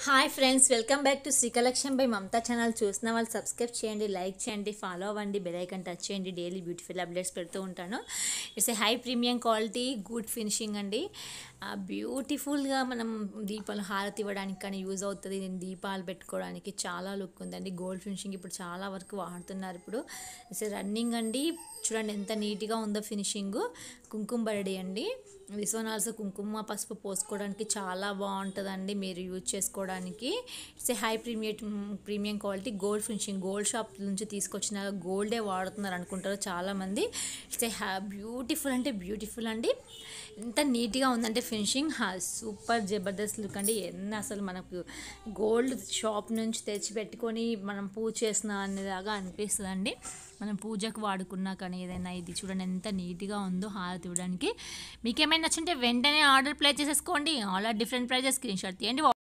hi friends welcome back to Shri collection by Mamata channel చూసిన వాళ్ళు subscribe చేయండి లైక్ చేయండి ఫాలో అవ్వండి బెల్ ఐకన్ టచ్ చేయండి డైలీ బ్యూటిఫుల్ అప్డేట్స్ పెడుతూ ఉంటాను it's a high premium quality good finishing అండి బ్యూటిఫుల్గా మనం దీపాలు హారతి ఇవ్వడానికి కానీ యూజ్ అవుతుంది నేను దీపాలు పెట్టుకోవడానికి చాలా లుక్ ఉందండి గోల్డ్ ఫినిషింగ్ ఇప్పుడు చాలా వరకు వాడుతున్నారు ఇప్పుడు ఇట్స్ రన్నింగ్ అండి చూడండి ఎంత నీట్గా ఉందో ఫినిషింగ్ కుంకుమ బరడి అండి విశ్వనాథ్ కుంకుమ పసుపు పోసుకోవడానికి చాలా బాగుంటుందండి మీరు యూజ్ చేసుకోవడానికి it's a high premium premium quality gold finishing gold shop నుంచి తీసుకొచ్చిన గోల్డే వాడుతున్నారు అనుకుంటారు చాలామంది ఇట్స్ ఏ హ్యా బ్యూటిఫుల్ అంటే బ్యూటిఫుల్ అండి ఎంత నీట్గా ఉందంటే ఫినిషింగ్ సూపర్ జబర్దస్త్ లుక్ అండి ఎన్ని అసలు మనకు గోల్డ్ షాప్ నుంచి తెచ్చి పెట్టుకొని మనం పూజ చేసిన అనేలాగా అనిపిస్తుంది అండి మనం పూజకు వాడుకున్నా కానీ ఏదైనా ఇది చూడండి ఎంత నీట్గా ఉందో హారతి ఇవ్వడానికి మీకు ఏమైనా నచ్చుంటే వెంటనే ఆర్డర్ ప్లేస్ చేసేసుకోండి all are different prices screen shot తీయండి